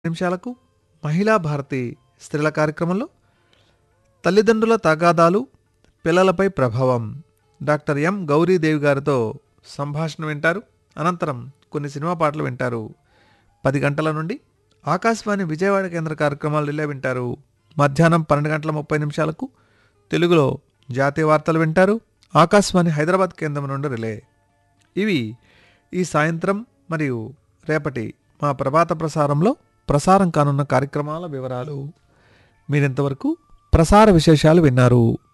నిమిషాలకు మహిళా భారతి స్త్రీల కార్యక్రమంలో తల్లిదండ్రుల తగాదాలు పిల్లలపై ప్రభావం డాక్టర్ ఎం గౌరీదేవి గారితో సంభాషణ వింటారు అనంతరం కొన్ని సినిమా పాటలు వింటారు పది గంటల నుండి ఆకాశవాణి విజయవాడ కేంద్ర కార్యక్రమాలు రిలే వింటారు మధ్యాహ్నం పన్నెండు గంటల ముప్పై నిమిషాలకు తెలుగులో జాతీయ వార్తలు వింటారు ఆకాశవాణి హైదరాబాద్ కేంద్రం నుండి రిలే ఇవి ఈ సాయంత్రం మరియు రేపటి మా ప్రభాత ప్రసారంలో ప్రసారం కానున్న కార్యక్రమాల వివరాలు మీరింతవరకు ప్రసార విశేషాలు విన్నారు